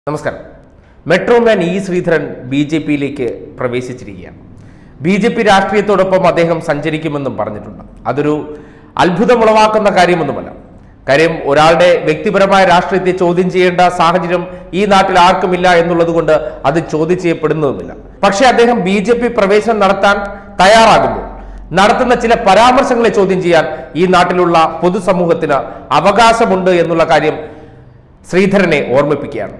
നമസ്കാരം metroman E Sreedharan B J പിയിലേക്ക് പ്രവേശിച്ചിരിക്കുകയാണ് ബി ജെ പി രാഷ്ട്രീയത്തോടൊപ്പം അദ്ദേഹം സഞ്ചരിക്കുമെന്നും പറഞ്ഞിട്ടുണ്ട് അതൊരു അത്ഭുതമുളവാക്കുന്ന കാര്യമൊന്നുമല്ല കാര്യം ഒരാളുടെ വ്യക്തിപരമായ രാഷ്ട്രീയത്തെ ചോദ്യം ചെയ്യേണ്ട സാഹചര്യം ഈ നാട്ടിൽ ആർക്കുമില്ല എന്നുള്ളത് കൊണ്ട് അത് ചോദ്യം ചെയ്യപ്പെടുന്നതുമില്ല പക്ഷേ അദ്ദേഹം ബി ജെ പി പ്രവേശനം നടത്താൻ തയ്യാറാകുമ്പോൾ നടത്തുന്ന ചില പരാമർശങ്ങളെ ചോദ്യം ചെയ്യാൻ ഈ നാട്ടിലുള്ള പൊതുസമൂഹത്തിന് അവകാശമുണ്ട് എന്നുള്ള കാര്യം ശ്രീധരനെ ഓർമ്മിപ്പിക്കുകയാണ്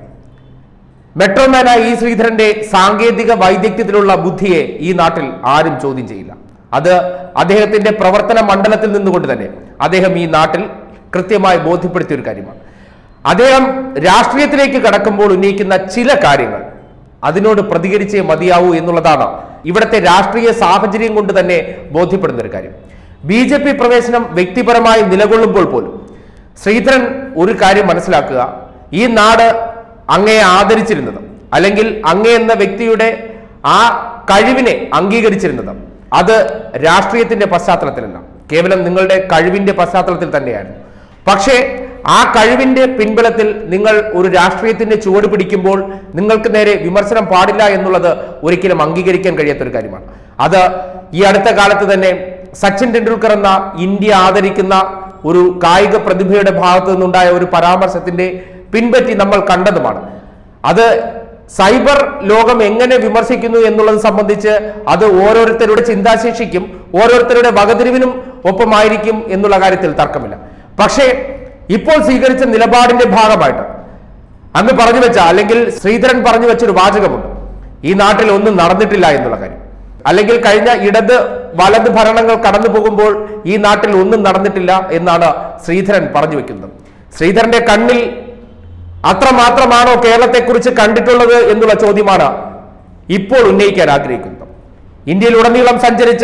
മെട്രോമാനായ ഈ ശ്രീധരന്റെ സാങ്കേതിക വൈദഗ്ധ്യത്തിലുള്ള ബുദ്ധിയെ ഈ നാട്ടിൽ ആരും ചോദ്യം ചെയ്യില്ല അത് അദ്ദേഹത്തിന്റെ പ്രവർത്തന മണ്ഡലത്തിൽ നിന്നുകൊണ്ട് തന്നെ അദ്ദേഹം ഈ നാട്ടിൽ കൃത്യമായി ബോധ്യപ്പെടുത്തിയ ഒരു കാര്യമാണ് അദ്ദേഹം രാഷ്ട്രീയത്തിലേക്ക് കടക്കുമ്പോൾ ഉന്നയിക്കുന്ന ചില കാര്യങ്ങൾ അതിനോട് പ്രതികരിച്ചേ മതിയാവൂ എന്നുള്ളതാണ് ഇവിടുത്തെ രാഷ്ട്രീയ സാഹചര്യം കൊണ്ട് തന്നെ ബോധ്യപ്പെടുന്ന ഒരു കാര്യം ബി ജെ പി പ്രവേശനം വ്യക്തിപരമായി നിലകൊള്ളുമ്പോൾ പോലും ശ്രീധരൻ ഒരു കാര്യം മനസ്സിലാക്കുക ഈ നാട് അങ്ങയെ ആദരിച്ചിരുന്നത് അല്ലെങ്കിൽ അങ്ങേ എന്ന വ്യക്തിയുടെ ആ കഴിവിനെ അംഗീകരിച്ചിരുന്നത് അത് രാഷ്ട്രീയത്തിന്റെ പശ്ചാത്തലത്തിലല്ല കേവലം നിങ്ങളുടെ കഴിവിന്റെ പശ്ചാത്തലത്തിൽ തന്നെയായിരുന്നു പക്ഷേ ആ കഴിവിന്റെ പിൻബലത്തിൽ നിങ്ങൾ ഒരു രാഷ്ട്രീയത്തിന്റെ ചുവട് പിടിക്കുമ്പോൾ നിങ്ങൾക്ക് നേരെ വിമർശനം പാടില്ല എന്നുള്ളത് ഒരിക്കലും അംഗീകരിക്കാൻ കഴിയാത്ത ഒരു കാര്യമാണ് അത് ഈ അടുത്ത കാലത്ത് തന്നെ സച്ചിൻ ടെണ്ടുൽക്കർ എന്ന ഇന്ത്യ ആദരിക്കുന്ന ഒരു കായിക പ്രതിഭയുടെ ഭാഗത്തു നിന്നുണ്ടായ ഒരു പരാമർശത്തിന്റെ പിൻപറ്റി നമ്മൾ കണ്ടതുമാണ് അത് സൈബർ ലോകം എങ്ങനെ വിമർശിക്കുന്നു എന്നുള്ളത് സംബന്ധിച്ച് അത് ഓരോരുത്തരുടെ ചിന്താശേഷിക്കും ഓരോരുത്തരുടെ വകതിരിവിനും ഒപ്പമായിരിക്കും എന്നുള്ള കാര്യത്തിൽ തർക്കമില്ല പക്ഷേ ഇപ്പോൾ സ്വീകരിച്ച നിലപാടിന്റെ ഭാഗമായിട്ട് അങ്ങ് പറഞ്ഞു വെച്ച അല്ലെങ്കിൽ ശ്രീധരൻ പറഞ്ഞു വെച്ച ഒരു വാചകമുണ്ട് ഈ നാട്ടിൽ ഒന്നും നടന്നിട്ടില്ല എന്നുള്ള കാര്യം അല്ലെങ്കിൽ കഴിഞ്ഞ ഇടത് വലത് ഭരണങ്ങൾ കടന്നു പോകുമ്പോൾ ഈ നാട്ടിൽ ഒന്നും നടന്നിട്ടില്ല എന്നാണ് ശ്രീധരൻ പറഞ്ഞു വെക്കുന്നത് ശ്രീധരന്റെ കണ്ണിൽ അത്രമാത്രമാണോ കേരളത്തെക്കുറിച്ച് കണ്ടിട്ടുള്ളത് എന്നുള്ള ചോദ്യമാണ് ഇപ്പോൾ ഉന്നയിക്കാൻ ആഗ്രഹിക്കുന്നത് ഇന്ത്യയിലുടനീളം സഞ്ചരിച്ച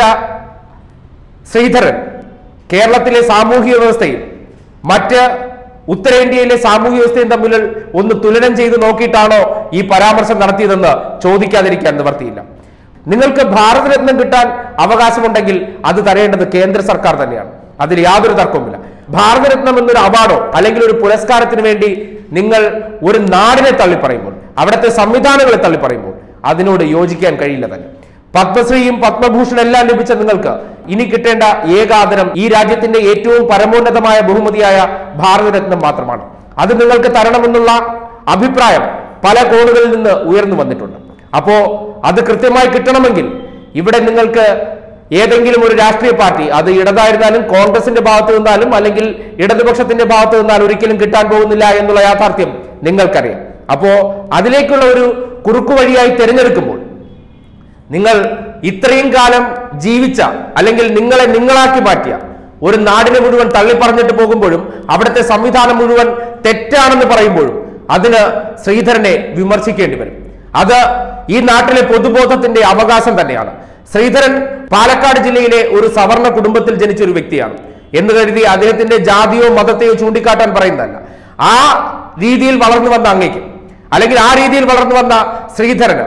ശ്രീധരൻ കേരളത്തിലെ സാമൂഹിക വ്യവസ്ഥയും മറ്റ് ഉത്തരേന്ത്യയിലെ സാമൂഹിക വ്യവസ്ഥയും തമ്മിൽ ഒന്ന് തുലനം ചെയ്ത് നോക്കിയിട്ടാണോ ഈ പരാമർശം നടത്തിയതെന്ന് ചോദിക്കാതിരിക്കാൻ നിവർത്തിയില്ല നിങ്ങൾക്ക് ഭാരതരത്നം കിട്ടാൻ അവകാശമുണ്ടെങ്കിൽ അത് തരേണ്ടത് കേന്ദ്ര സർക്കാർ തന്നെയാണ് അതിൽ യാതൊരു തർക്കവുമില്ല ഭാരതരത്നം എന്നൊരു അവാർഡോ അല്ലെങ്കിൽ ഒരു പുരസ്കാരത്തിന് വേണ്ടി നിങ്ങൾ ഒരു നാടിനെ തള്ളിപ്പറയുമ്പോൾ അവിടുത്തെ സംവിധാനങ്ങളെ തള്ളിപ്പറയുമ്പോൾ അതിനോട് യോജിക്കാൻ കഴിയില്ല തന്നെ പത്മശ്രീയും പത്മഭൂഷൺ എല്ലാം ലഭിച്ച നിങ്ങൾക്ക് ഇനി കിട്ടേണ്ട ഏകാദരം ഈ രാജ്യത്തിന്റെ ഏറ്റവും പരമോന്നതമായ ബഹുമതിയായ ഭാരതരത്നം മാത്രമാണ് അത് നിങ്ങൾക്ക് തരണമെന്നുള്ള അഭിപ്രായം പല കോണുകളിൽ നിന്ന് ഉയർന്നു വന്നിട്ടുണ്ട് അപ്പോ അത് കൃത്യമായി കിട്ടണമെങ്കിൽ ഇവിടെ നിങ്ങൾക്ക് ഏതെങ്കിലും ഒരു രാഷ്ട്രീയ പാർട്ടി അത് ഇടതായിരുന്നാലും കോൺഗ്രസിന്റെ ഭാഗത്ത് നിന്നാലും അല്ലെങ്കിൽ ഇടതുപക്ഷത്തിന്റെ ഭാഗത്ത് നിന്നാലും ഒരിക്കലും കിട്ടാൻ പോകുന്നില്ല എന്നുള്ള യാഥാർത്ഥ്യം നിങ്ങൾക്കറിയാം അപ്പോ അതിലേക്കുള്ള ഒരു കുറുക്കു വഴിയായി തിരഞ്ഞെടുക്കുമ്പോൾ നിങ്ങൾ ഇത്രയും കാലം ജീവിച്ച അല്ലെങ്കിൽ നിങ്ങളെ നിങ്ങളാക്കി മാറ്റിയ ഒരു നാടിനെ മുഴുവൻ തള്ളിപ്പറഞ്ഞിട്ട് പോകുമ്പോഴും അവിടുത്തെ സംവിധാനം മുഴുവൻ തെറ്റാണെന്ന് പറയുമ്പോഴും അതിന് ശ്രീധരനെ വിമർശിക്കേണ്ടി വരും അത് ഈ നാട്ടിലെ പൊതുബോധത്തിന്റെ അവകാശം തന്നെയാണ് ശ്രീധരൻ പാലക്കാട് ജില്ലയിലെ ഒരു സവർണ കുടുംബത്തിൽ ജനിച്ച ഒരു വ്യക്തിയാണ് എന്ന് കരുതി അദ്ദേഹത്തിന്റെ ജാതിയോ മതത്തെയോ ചൂണ്ടിക്കാട്ടാൻ പറയുന്നതല്ല ആ രീതിയിൽ വളർന്നു വന്ന അങ്ങേക്ക് അല്ലെങ്കിൽ ആ രീതിയിൽ വളർന്നു വന്ന ശ്രീധരന്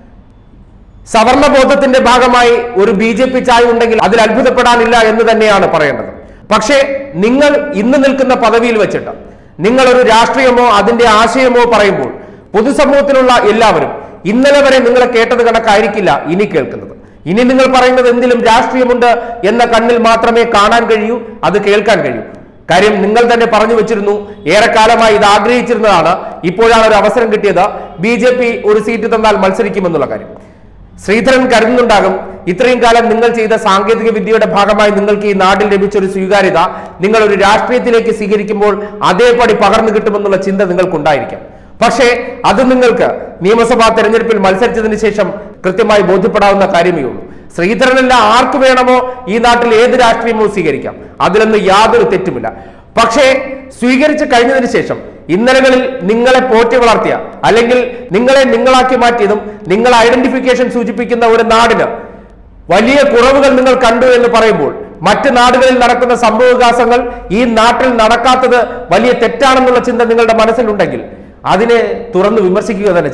സവർണ ബോധത്തിന്റെ ഭാഗമായി ഒരു ബി ജെ പി ചായ ഉണ്ടെങ്കിൽ അതിൽ അത്ഭുതപ്പെടാനില്ല എന്ന് തന്നെയാണ് പറയേണ്ടത് പക്ഷേ നിങ്ങൾ ഇന്ന് നിൽക്കുന്ന പദവിയിൽ വെച്ചിട്ട് നിങ്ങൾ ഒരു രാഷ്ട്രീയമോ അതിന്റെ ആശയമോ പറയുമ്പോൾ പൊതുസമൂഹത്തിലുള്ള എല്ലാവരും ഇന്നലെ വരെ നിങ്ങളെ കേട്ടത് കണക്കായിരിക്കില്ല ഇനി കേൾക്കുന്നത് ഇനി നിങ്ങൾ പറയുന്നത് എന്തിലും രാഷ്ട്രീയമുണ്ട് എന്ന കണ്ണിൽ മാത്രമേ കാണാൻ കഴിയൂ അത് കേൾക്കാൻ കഴിയൂ കാര്യം നിങ്ങൾ തന്നെ പറഞ്ഞു വെച്ചിരുന്നു ഏറെക്കാലമായി ഇത് ആഗ്രഹിച്ചിരുന്നതാണ് ഇപ്പോഴാണ് ഒരു അവസരം കിട്ടിയത് ബി ജെ പി ഒരു സീറ്റ് തന്നാൽ മത്സരിക്കുമെന്നുള്ള കാര്യം ശ്രീധരൻ കരുതുന്നുണ്ടാകും ഇത്രയും കാലം നിങ്ങൾ ചെയ്ത സാങ്കേതിക വിദ്യയുടെ ഭാഗമായി നിങ്ങൾക്ക് ഈ നാട്ടിൽ ലഭിച്ച ഒരു സ്വീകാര്യത നിങ്ങൾ ഒരു രാഷ്ട്രീയത്തിലേക്ക് സ്വീകരിക്കുമ്പോൾ അതേപടി പകർന്നു കിട്ടുമെന്നുള്ള ചിന്ത നിങ്ങൾക്കുണ്ടായിരിക്കാം പക്ഷേ അത് നിങ്ങൾക്ക് നിയമസഭാ തെരഞ്ഞെടുപ്പിൽ മത്സരിച്ചതിന് ശേഷം കൃത്യമായി ബോധ്യപ്പെടാവുന്ന കാര്യമേ ഉള്ളൂ ശ്രീധരനല്ല ആർക്ക് വേണമോ ഈ നാട്ടിൽ ഏത് രാഷ്ട്രീയമോ സ്വീകരിക്കാം അതിലൊന്നും യാതൊരു തെറ്റുമില്ല പക്ഷേ സ്വീകരിച്ചു കഴിഞ്ഞതിന് ശേഷം ഇന്നലകളിൽ നിങ്ങളെ പോറ്റി വളർത്തിയ അല്ലെങ്കിൽ നിങ്ങളെ നിങ്ങളാക്കി മാറ്റിയതും നിങ്ങൾ ഐഡന്റിഫിക്കേഷൻ സൂചിപ്പിക്കുന്ന ഒരു നാടിന് വലിയ കുറവുകൾ നിങ്ങൾ കണ്ടു എന്ന് പറയുമ്പോൾ മറ്റ് നാടുകളിൽ നടക്കുന്ന സംഭവവികാസങ്ങൾ ഈ നാട്ടിൽ നടക്കാത്തത് വലിയ തെറ്റാണെന്നുള്ള ചിന്ത നിങ്ങളുടെ മനസ്സിലുണ്ടെങ്കിൽ അതിനെ തുറന്ന് വിമർശിക്കുക തന്നെ ചെയ്യും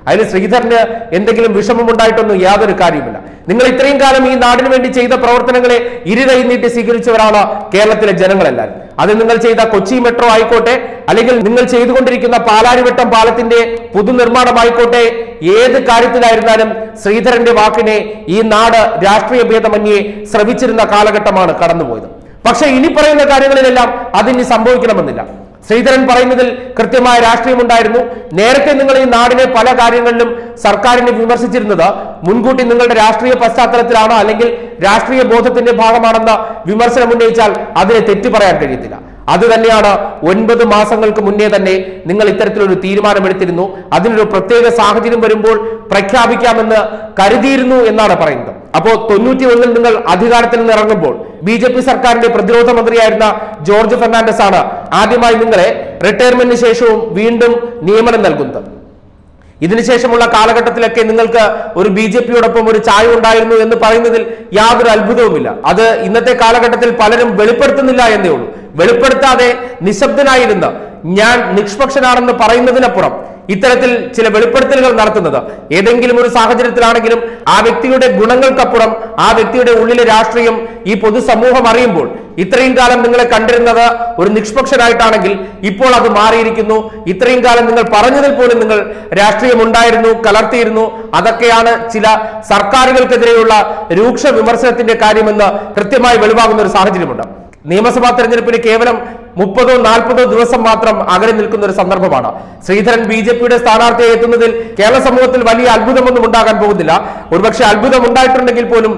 അതിന് ശ്രീധരന് എന്തെങ്കിലും വിഷമമുണ്ടായിട്ടൊന്നും യാതൊരു കാര്യവുമില്ല നിങ്ങൾ ഇത്രയും കാലം ഈ നാടിന് വേണ്ടി ചെയ്ത പ്രവർത്തനങ്ങളെ ഇരുകൈ നീട്ടി സ്വീകരിച്ചവരാണ് കേരളത്തിലെ ജനങ്ങളെല്ലാവരും അത് നിങ്ങൾ ചെയ്ത കൊച്ചി മെട്രോ ആയിക്കോട്ടെ അല്ലെങ്കിൽ നിങ്ങൾ ചെയ്തുകൊണ്ടിരിക്കുന്ന പാലാരിവട്ടം പാലത്തിന്റെ പുതുനിർമ്മാണമായിക്കോട്ടെ ഏത് കാര്യത്തിലായിരുന്നാലും ശ്രീധരന്റെ വാക്കിനെ ഈ നാട് രാഷ്ട്രീയ ഭേദമന്യേ ശ്രവിച്ചിരുന്ന കാലഘട്ടമാണ് കടന്നുപോയത് പക്ഷെ ഇനി പറയുന്ന കാര്യങ്ങളിലെല്ലാം അതിനി സംഭവിക്കണമെന്നില്ല ശ്രീധരൻ പറയുന്നതിൽ കൃത്യമായ രാഷ്ട്രീയമുണ്ടായിരുന്നു നേരത്തെ നിങ്ങൾ ഈ നാടിനെ പല കാര്യങ്ങളിലും സർക്കാരിനെ വിമർശിച്ചിരുന്നത് മുൻകൂട്ടി നിങ്ങളുടെ രാഷ്ട്രീയ പശ്ചാത്തലത്തിലാണോ അല്ലെങ്കിൽ രാഷ്ട്രീയ ബോധത്തിന്റെ ഭാഗമാണെന്ന വിമർശനം ഉന്നയിച്ചാൽ അതിനെ തെറ്റു പറയാൻ കഴിയത്തില്ല അത് തന്നെയാണ് ഒൻപത് മാസങ്ങൾക്ക് മുന്നേ തന്നെ നിങ്ങൾ ഇത്തരത്തിലൊരു തീരുമാനമെടുത്തിരുന്നു അതിനൊരു പ്രത്യേക സാഹചര്യം വരുമ്പോൾ പ്രഖ്യാപിക്കാമെന്ന് കരുതിയിരുന്നു എന്നാണ് പറയുന്നത് അപ്പോ തൊണ്ണൂറ്റി ഒന്നിൽ നിങ്ങൾ അധികാരത്തിൽ നിന്ന് ഇറങ്ങുമ്പോൾ ബി ജെ പി സർക്കാരിന്റെ പ്രതിരോധ മന്ത്രിയായിരുന്ന ജോർജ് ഫെർണാണ്ടസ് ആണ് ആദ്യമായി നിങ്ങളെ റിട്ടയർമെന്റിന് ശേഷവും വീണ്ടും നിയമനം നൽകുന്നത് ഇതിനുശേഷമുള്ള കാലഘട്ടത്തിലൊക്കെ നിങ്ങൾക്ക് ഒരു ബി ജെ പിയോടൊപ്പം ഒരു ചായ ഉണ്ടായിരുന്നു എന്ന് പറയുന്നതിൽ യാതൊരു അത്ഭുതവുമില്ല അത് ഇന്നത്തെ കാലഘട്ടത്തിൽ പലരും വെളിപ്പെടുത്തുന്നില്ല എന്നേ ഉള്ളൂ വെളിപ്പെടുത്താതെ നിശബ്ദനായിരുന്ന ഞാൻ നിഷ്പക്ഷനാണെന്ന് പറയുന്നതിനപ്പുറം ഇത്തരത്തിൽ ചില വെളിപ്പെടുത്തലുകൾ നടത്തുന്നത് ഏതെങ്കിലും ഒരു സാഹചര്യത്തിലാണെങ്കിലും ആ വ്യക്തിയുടെ ഗുണങ്ങൾക്കപ്പുറം ആ വ്യക്തിയുടെ ഉള്ളിലെ രാഷ്ട്രീയം ഈ പൊതുസമൂഹം അറിയുമ്പോൾ ഇത്രയും കാലം നിങ്ങളെ കണ്ടിരുന്നത് ഒരു നിഷ്പക്ഷനായിട്ടാണെങ്കിൽ ഇപ്പോൾ അത് മാറിയിരിക്കുന്നു ഇത്രയും കാലം നിങ്ങൾ പറഞ്ഞതിൽ പോലും നിങ്ങൾ രാഷ്ട്രീയം ഉണ്ടായിരുന്നു കലർത്തിയിരുന്നു അതൊക്കെയാണ് ചില സർക്കാരുകൾക്കെതിരെയുള്ള രൂക്ഷ വിമർശനത്തിന്റെ കാര്യമെന്ന് കൃത്യമായി വെളിവാകുന്ന ഒരു സാഹചര്യമുണ്ട് നിയമസഭാ തെരഞ്ഞെടുപ്പിന് കേവലം മുപ്പതോ നാൽപ്പതോ ദിവസം മാത്രം അകലെ നിൽക്കുന്ന ഒരു സന്ദർഭമാണ് ശ്രീധരൻ ബി ജെ പിയുടെ സ്ഥാനാർത്ഥിയെ എത്തുന്നതിൽ കേരള സമൂഹത്തിൽ വലിയ അത്ഭുതമൊന്നും ഉണ്ടാകാൻ പോകുന്നില്ല ഒരുപക്ഷെ അത്ഭുതം ഉണ്ടായിട്ടുണ്ടെങ്കിൽ പോലും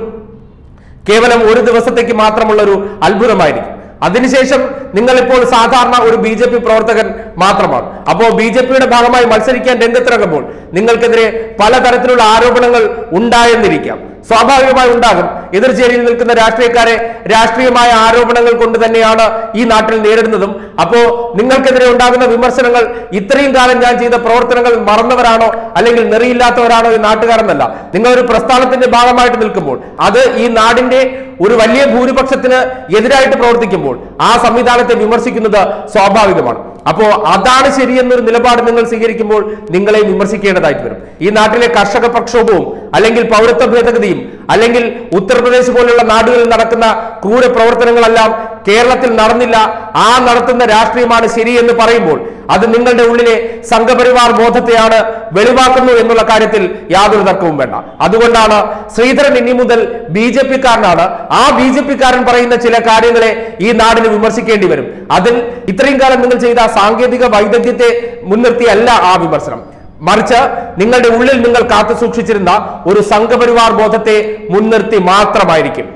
കേവലം ഒരു ദിവസത്തേക്ക് മാത്രമുള്ള ഒരു അത്ഭുതമായിരിക്കും അതിനുശേഷം നിങ്ങൾ ഇപ്പോൾ സാധാരണ ഒരു ബി ജെ പി പ്രവർത്തകൻ മാത്രമാണ് അപ്പോ ബി ജെ പിയുടെ ഭാഗമായി മത്സരിക്കാൻ രംഗത്തിറങ്ങുമ്പോൾ നിങ്ങൾക്കെതിരെ പലതരത്തിലുള്ള ആരോപണങ്ങൾ ഉണ്ടായെന്നിരിക്കാം സ്വാഭാവികമായി ഉണ്ടാകും എതിർചേരിയിൽ നിൽക്കുന്ന രാഷ്ട്രീയക്കാരെ രാഷ്ട്രീയമായ ആരോപണങ്ങൾ കൊണ്ട് തന്നെയാണ് ഈ നാട്ടിൽ നേരിടുന്നതും അപ്പോ നിങ്ങൾക്കെതിരെ ഉണ്ടാകുന്ന വിമർശനങ്ങൾ ഇത്രയും കാലം ഞാൻ ചെയ്ത പ്രവർത്തനങ്ങൾ മറന്നവരാണോ അല്ലെങ്കിൽ നെറിയില്ലാത്തവരാണോ ഈ നാട്ടുകാരെന്നല്ല നിങ്ങൾ ഒരു പ്രസ്ഥാനത്തിന്റെ ഭാഗമായിട്ട് നിൽക്കുമ്പോൾ അത് ഈ നാടിന്റെ ഒരു വലിയ ഭൂരിപക്ഷത്തിന് എതിരായിട്ട് പ്രവർത്തിക്കുമ്പോൾ ആ സംവിധാനത്തെ വിമർശിക്കുന്നത് സ്വാഭാവികമാണ് അപ്പോ അതാണ് ശരിയെന്നൊരു നിലപാട് നിങ്ങൾ സ്വീകരിക്കുമ്പോൾ നിങ്ങളെ വിമർശിക്കേണ്ടതായിട്ട് വരും ഈ നാട്ടിലെ കർഷക പ്രക്ഷോഭവും അല്ലെങ്കിൽ പൗരത്വ ഭേദഗതിയും അല്ലെങ്കിൽ ഉത്തർപ്രദേശ് പോലുള്ള നാടുകളിൽ നടക്കുന്ന ക്രൂര പ്രവർത്തനങ്ങളെല്ലാം കേരളത്തിൽ നടന്നില്ല ആ നടത്തുന്ന രാഷ്ട്രീയമാണ് ശരിയെന്ന് പറയുമ്പോൾ അത് നിങ്ങളുടെ ഉള്ളിലെ സംഘപരിവാർ ബോധത്തെയാണ് വെളിവാക്കുന്നു എന്നുള്ള കാര്യത്തിൽ യാതൊരു തർക്കവും വേണ്ട അതുകൊണ്ടാണ് ശ്രീധരൻ ഇനി മുതൽ ബി ജെ പിക്കാരനാണ് ആ ബി ജെ പിക്കാരൻ പറയുന്ന ചില കാര്യങ്ങളെ ഈ നാടിന് വിമർശിക്കേണ്ടി വരും അതിൽ ഇത്രയും കാലം നിങ്ങൾ ചെയ്ത സാങ്കേതിക വൈദഗ്ധ്യത്തെ മുൻനിർത്തിയല്ല ആ വിമർശനം മറിച്ച് നിങ്ങളുടെ ഉള്ളിൽ നിങ്ങൾ കാത്തു സൂക്ഷിച്ചിരുന്ന ഒരു സംഘപരിവാർ ബോധത്തെ മുൻനിർത്തി മാത്രമായിരിക്കും